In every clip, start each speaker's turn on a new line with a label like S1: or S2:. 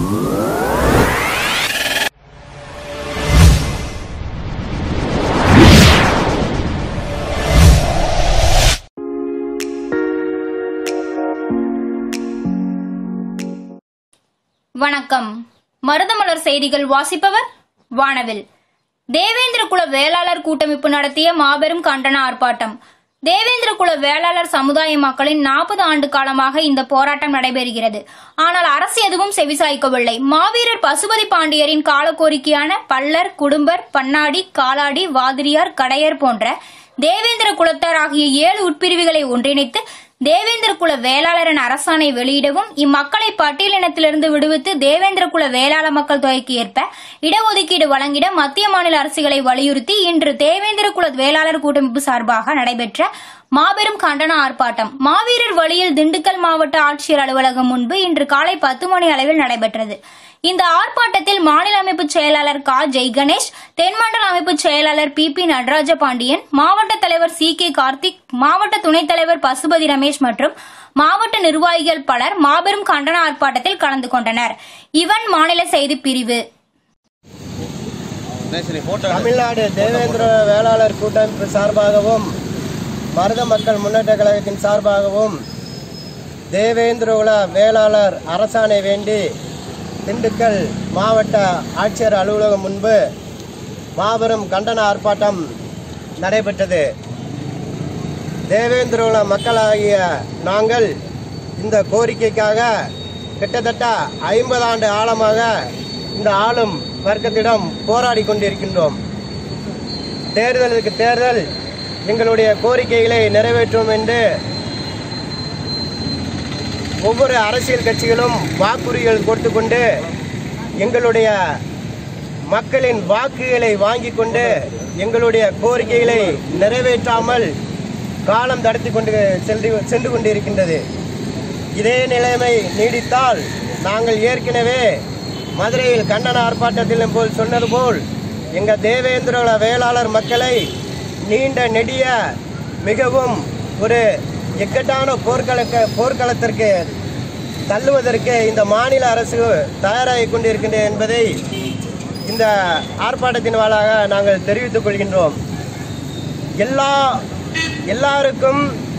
S1: வணக்கம் மருதமலர் செய்திகள் வாசிப்பவர் வானவில் தேவேந்திர குல வேளாளர் கூட்டமைப்பு நடத்திய மாபெரும் கண்டன ஆர்ப்பாட்டம் தேவேந்திர குல வேளாளர் சமுதாய மக்களின் நாற்பது ஆண்டு காலமாக இந்த போராட்டம் நடைபெறுகிறது ஆனால் அரசு எதுவும் செவிசாய்க்கவில்லை மாவீரர் பசுபதி பாண்டியரின் கால கோரிக்கையான பல்லர் குடும்பர் பன்னாடி காலாடி வாதிரியார் கடையர் போன்ற தேவேந்திர குலத்தார் ஆகிய ஏழு உட்பிரிவுகளை ஒன்றிணைத்து தேவேந்திர குல வேளாளரின் அரசாணை வெளியிடவும் இம்மக்களை பட்டியலினத்திலிருந்து விடுவித்து தேவேந்திர குல வேளாள மக்கள் தொகைக்கு ஏற்ப இடஒதுக்கீடு வழங்கிட மத்திய மாநில அரசுகளை வலியுறுத்தி இன்று தேவேந்திர குல வேளாளர் கூட்டமைப்பு சார்பாக நடைபெற்ற மாபெரும் கண்டன ஆர்ப்பாட்டம் மாவீரர் வழியில் திண்டுக்கல் மாவட்ட ஆட்சியர் அலுவலகம் முன்பு இன்று காலை பத்து மணி அளவில் நடைபெற்றது இந்த ஆர்ப்பாட்டத்தில் மாநில அமைப்பு செயலாளர் கா ஜெய் கணேஷ் தென்மண்டல அமைப்பு செயலாளர் பி பி நடராஜ பாண்டியன் மாவட்ட தலைவர் சி கே கார்த்திக் மாவட்ட துணைத் தலைவர் பசுபதி ரமேஷ் மற்றும் மாவட்ட நிர்வாகிகள் பலர் மாபெரும் கண்டன ஆர்ப்பாட்டத்தில் கலந்து கொண்டனர் இவன் மாநில செய்திப் பிரிவு
S2: தமிழ்நாடு தேவேந்திர வேளாளர் கூட்டமைப்பு சார்பாகவும் மருத மக்கள் முன்னேற்ற கழகத்தின் சார்பாகவும் தேவேந்திரகுல வேளாளர் அரசாணை வேண்டி திண்டுக்கல் மாவட்ட ஆட்சியர் அலுவலகம் முன்பு மாபெரும் கண்டன ஆர்ப்பாட்டம் நடைபெற்றது தேவேந்திரகுல மக்களாகிய நாங்கள் இந்த கோரிக்கைக்காக கிட்டத்தட்ட ஐம்பது ஆண்டு ஆழமாக இந்த ஆளும் வர்க்கத்திடம் போராடி கொண்டிருக்கின்றோம் தேர்தலுக்கு தேர்தல் எங்களுடைய கோரிக்கைகளை நிறைவேற்றும் என்று ஒவ்வொரு அரசியல் கட்சிகளும் வாக்குறுதிகள் கொடுத்து கொண்டு எங்களுடைய மக்களின் வாக்குகளை வாங்கி கொண்டு எங்களுடைய கோரிக்கைகளை நிறைவேற்றாமல் காலம் கடத்தி கொண்டு சென்று சென்று கொண்டிருக்கின்றது இதே நிலைமை நீடித்தால் நாங்கள் ஏற்கனவே மதுரையில் கண்டன ஆர்ப்பாட்டத்திலும் போல் சொன்னது போல் எங்கள் தேவேந்திர வேளாளர் மக்களை நீண்ட நெடிய மிகவும் ஒரு இக்கட்டான போர்க்களக்க போர்க்களத்திற்கு தள்ளுவதற்கு இந்த மாநில அரசு தயாராகி கொண்டிருக்கின்றது என்பதை இந்த ஆர்ப்பாட்டத்தின் வாயிலாக நாங்கள் தெரிவித்துக் கொள்கின்றோம் எல்லா எல்லாருக்கும்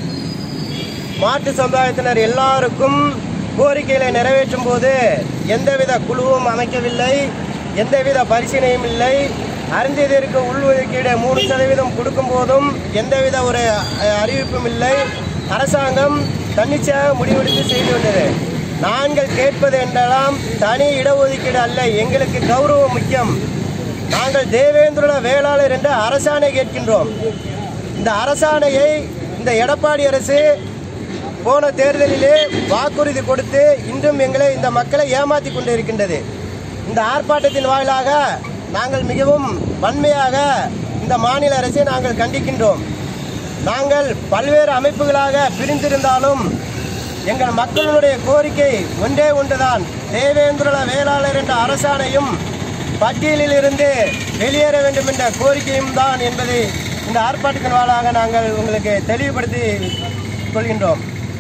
S2: மாட்டு சமுதாயத்தினர் எல்லாருக்கும் கோரிக்கைகளை நிறைவேற்றும் போது எந்தவித குழுவும் அமைக்கவில்லை எந்தவித பரிசீலனையும் இல்லை அறிந்ததற்கு உள்ஒதுக்கீடு மூணு சதவீதம் கொடுக்கும் போதும் எந்தவித ஒரு அஹ், அறிவிப்பும் இல்லை அரசாங்கம் தன்னிச்சையாக முடிவெடுத்து செய்து வந்தது நாங்கள் கேட்பது என்றெல்லாம் தனி இடஒதுக்கீடு அல்ல எங்களுக்கு கௌரவம் முக்கியம் நாங்கள் தேவேந்திர வேளாளர் என்ற அரசாணை கேட்கின்றோம் இந்த அரசாணையை இந்த எடப்பாடி அரசு போன தேர்தலிலே வாக்குறுதி கொடுத்து இன்றும் எங்களை இந்த மக்களை ஏமாற்றி கொண்டிருக்கின்றது இந்த ஆர்ப்பாட்டத்தின் வாயிலாக நாங்கள் மிகவும் வன்மையாக இந்த மாநில அரசை நாங்கள் கண்டிக்கின்றோம் நாங்கள் பல்வேறு அமைப்புகளாக பிரிந்திருந்தாலும் எங்கள் மக்களுடைய கோரிக்கை ஒன்றே ஒன்றுதான் தேவேந்திர வேளாளர் என்ற அரசாணையும் பட்டியலில் இருந்து வெளியேற வேண்டும் என்ற கோரிக்கையும் தான் என்பதை இந்த ஆர்ப்பாட்டத்தின் வாயிலாக நாங்கள் உங்களுக்கு தெளிவுபடுத்தி கொள்கின்றோம்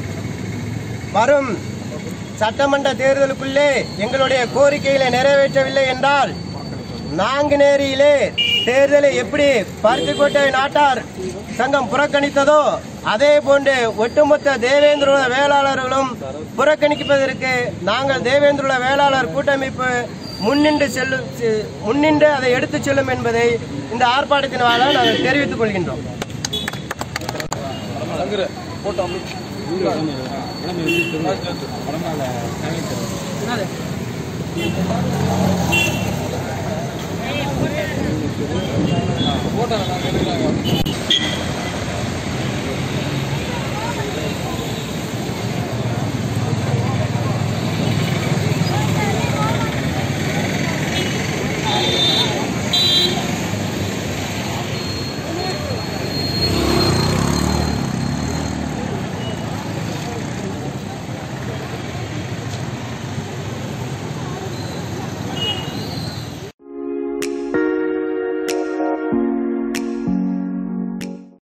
S2: வரும் சட்டமன்ற தேர்தலுக்குள்ளே எங்களுடைய கோரிக்கைகளை நிறைவேற்றவில்லை என்றால் நாங்குநேரியிலே தேர்தலை எப்படி பருத்திக்கோட்டை நாட்டார் சங்கம் புறக்கணித்ததோ அதே போன்று ஒட்டுமொத்த தேவேந்திர வேளாளர்களும் புறக்கணிப்பதற்கு நாங்கள் தேவேந்திர வேளாளர் கூட்டமைப்பு முன்னின்று செல்லும் செ- முன்னின்று அதை எடுத்துச் செல்லும் என்பதை இந்த ஆர்ப்பாட்டத்தின் வாயிலாக நாங்கள் தெரிவித்துக் கொள்கின்றோம்